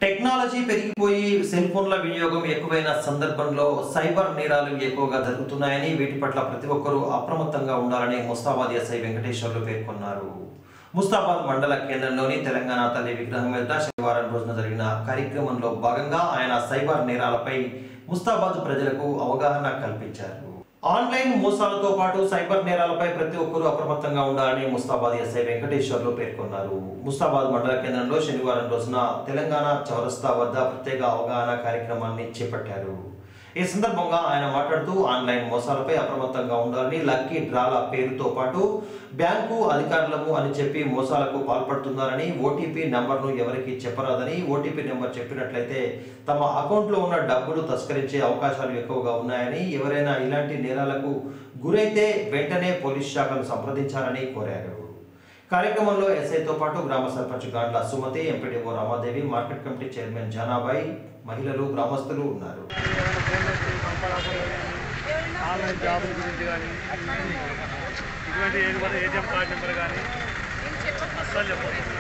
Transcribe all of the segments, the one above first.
technology పెరిగిపోయి cell ఫోన్ల వినియోగం ఎక్కువైన సందర్భంలో సైబర్ నేరాలు ఎక్కువగా జరుగుతున్నాయని వీటి పట్ల ప్రతి ఒక్కరూ అప్రమత్తంగా ఉండాలని ముస్తాబాద్ ఎస్ఐ వెంకటేశ్వర్లు పేర్కొన్నారు ముస్తాబాద్ మండల కేంద్రంలోని తెలంగాణ తల్లి విగ్రహం ఎదుట శనివారం రోజున జరిగిన కార్యక్రమంలో భాగంగా ఆయన సైబర్ నేరాలపై ముస్తాబాద్ ప్రజలకు అవగాహన కల్పించారు ఆన్లైన్ మోసాలతో పాటు సైబర్ నేరాలపై ప్రతి ఒక్కరూ అప్రమత్తంగా ఉండాలని ముస్తాబాద్ ఎస్ఐ వెంకటేశ్వర్లు పేర్కొన్నారు ముస్తాబాద్ మండల కేంద్రంలో శనివారం రోజున తెలంగాణ చౌరస్తా వద్ద ప్రత్యేక అవగాహన కార్యక్రమాన్ని చేపట్టారు ఈ సందర్భంగా ఆయన మాట్లాడుతూ ఆన్లైన్ మోసాలపై అప్రమత్తంగా ఉండాలని లక్కీ డ్రాల పేరుతో పాటు బ్యాంకు అధికారులము అని చెప్పి మోసాలకు పాల్పడుతున్నారని ఓటీపీ నెంబర్ను ఎవరికి చెప్పరాదని ఓటీపీ నెంబర్ చెప్పినట్లయితే తమ అకౌంట్లో ఉన్న డబ్బులు తస్కరించే అవకాశాలు ఎక్కువగా ఉన్నాయని ఎవరైనా ఇలాంటి నేరాలకు గురైతే వెంటనే పోలీస్ శాఖను సంప్రదించాలని కోరారు కార్యక్రమంలో ఎస్ఐతో పాటు గ్రామ sarpanch Gandla Sumathi MPDO Ramadevi market committee chairman Janabai మహిళలు గ్రామస్తులు ఉన్నారు ఏమైనా ఫోన్ వచ్చి పంపడాలి ఆన్లైన్ జాబుల గురించి కానీ ఇటువంటి ఏది కూడా ఏటీఎం కార్డు నెంబర్ కానీ అస్సలు చెప్పదు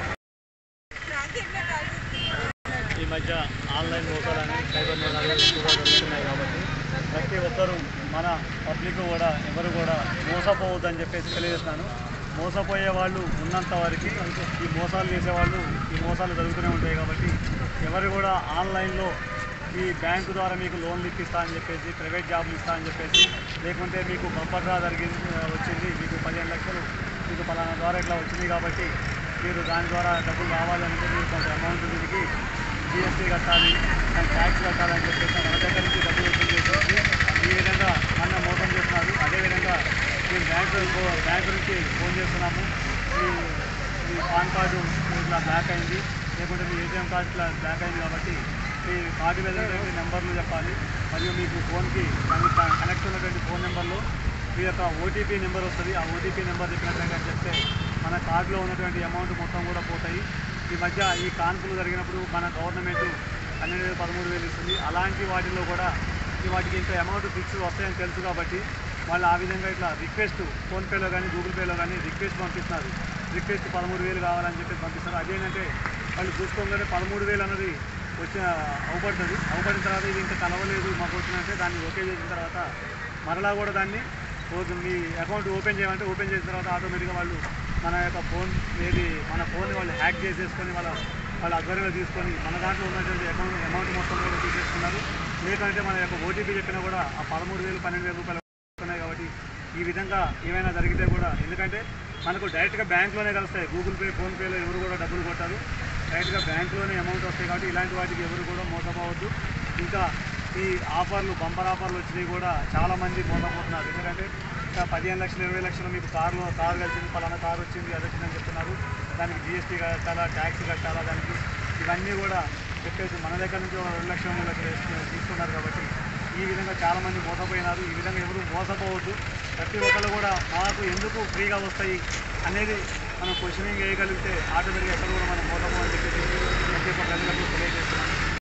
ఈ మధ్య ఆన్లైన్ మోసాలని సైబర్ నేరాలు ఎక్కువగా జరుగుతున్నాయి కాబట్టి ప్రతి ఒక్కరూ మన పబ్లిక్ కూడా ఎవరు కూడా మోసపోవద్దని చెప్పేసి తెలియజేస్తున్నాను మోసపోయే వాళ్ళు ఉన్నంత వరకు ఈ మోసాలు చేసేవాళ్ళు ఈ మోసాలు జరుగుతూనే ఉంటాయి కాబట్టి ఎవరు కూడా ఆన్లైన్లో ఈ బ్యాంకు ద్వారా మీకు లోన్లు ఇప్పిస్తా అని చెప్పేసి ప్రైవేట్ జాబ్లు ఇస్తా అని చెప్పేసి లేకుంటే మీకు బంపర్ డ్రా జరిగింది వచ్చింది మీకు పదిహేను లక్షలు మీకు పలానా ద్వారా ఇట్లా వచ్చింది కాబట్టి మీరు దాని ద్వారా డబ్బులు రావాలంటే మీరు కొంత అమౌంట్ దీనికి జిఎస్టీ కట్టాలి అండ్ ట్యాక్స్ కట్టాలని చెప్పేసి మన దగ్గర నుంచి డబ్బులు వసూలు చేసేసి ఈ విధంగా మన మోసం చేస్తున్నారు అదేవిధంగా మేము బ్యాంకు బ్యాంకు నుంచి ఫోన్ చేస్తున్నాము మీ మీ పాన్ కార్డు ఇట్లా బ్లాక్ అయింది లేకుంటే మీ ఏటీఎం కార్డు ఇట్లా బ్లాక్ అయింది కాబట్టి మీ కార్డు మీద ఉన్నటువంటి నెంబర్లు చెప్పాలి మరియు మీకు ఫోన్కి కనెక్ట్ కనెక్ట్ ఉన్నటువంటి ఫోన్ నెంబర్లో మీ యొక్క ఓటీపీ నెంబర్ వస్తుంది ఆ ఓటీపీ నెంబర్ చెప్పినట్లుగా చెప్తే మన కార్డులో ఉన్నటువంటి అమౌంట్ మొత్తం కూడా పోతాయి ఈ మధ్య ఈ కాన్పులు జరిగినప్పుడు మన గవర్నమెంట్ పన్నెండు వేలు పదమూడు వేలు ఇస్తుంది అలాంటి వాటిల్లో కూడా ఈ వాటికి ఇంత అమౌంట్ ఫిక్స్ వస్తాయని తెలుసు కాబట్టి వాళ్ళు ఆ విధంగా ఇట్లా రిక్వెస్ట్ ఫోన్పేలో కానీ గూగుల్ పేలో కానీ రిక్వెస్ట్ పంపిస్తున్నారు రిక్వెస్ట్ పదమూడు వేలు కావాలని చెప్పి పంపిస్తారు అదేంటంటే వాళ్ళు చూసుకోగానే పదమూడు వేలు అన్నది వచ్చిన అవపడుతుంది అవపడిన తర్వాత ఇది ఇంకా కలవలేదు మాకు వచ్చిందంటే దాన్ని ఓకే చేసిన తర్వాత మరలా కూడా దాన్ని ఓ- మీ అకౌంట్ ఓపెన్ చేయమంటే ఓపెన్ చేసిన తర్వాత ఆటోమేటిక్గా వాళ్ళు మన యొక్క ఫోన్ ఏది మన ఫోన్ని వాళ్ళు హ్యాక్ చేసేసుకొని వాళ్ళ వాళ్ళ ఆధ్వర్యంలో తీసుకొని మన దాంట్లో ఉన్నటువంటి అకౌంట్ అమౌంట్ మొత్తం కూడా తీసేసుకున్నారు లేదంటే మన యొక్క ఓటీపీ చెప్పినా కూడా ఆ పదమూడు వేలు పన్నెండు వేల రూపాయలు ఉన్నాయి కాబట్టి ఈ విధంగా ఏమైనా జరిగితే కూడా ఎందుకంటే మనకు డైరెక్ట్గా బ్యాంక్లోనే కలుస్తాయి గూగుల్ పే ఫోన్పేలో ఎవరు కూడా డబ్బులు కొట్టారు డైరెక్ట్గా బ్యాంక్లోనే అమౌంట్ వస్తాయి కాబట్టి ఇలాంటి వాటికి ఎవరు కూడా మోసపోవద్దు ఇంకా ఈ ఆఫర్లు బంపర్ ఆఫర్లు వచ్చినాయి కూడా చాలామంది మోసపోతున్నారు ఎందుకంటే ఇంకా పదిహేను లక్షలు ఇరవై లక్షలు మీకు కారులో కారు కలిసింది పలానా కారు వచ్చింది అది వచ్చిందని చెప్తున్నారు దానికి జిఎస్టీ కట్టాలా ట్యాక్స్ కట్టాలా దానికి ఇవన్నీ కూడా చెప్పేసి మన దగ్గర నుంచి ఒక రెండు లక్షలు మూడు లక్షలు వేసుకుని తీసుకున్నారు కాబట్టి ఈ విధంగా చాలామంది మోసపోయినారు ఈ విధంగా ఎవరు మోసపోవద్దు ప్రతి ఒక్కరు కూడా మాకు ఎందుకు ఫ్రీగా వస్తాయి అనేది మనం క్వశ్చనింగ్ వేయగలిగితే ఆటోమేటిక్గా ఎక్కడ కూడా మనం మోసపోవని చెప్పేసి ప్రతి ఒక్క ప్రజలకు తెలియజేస్తున్నాం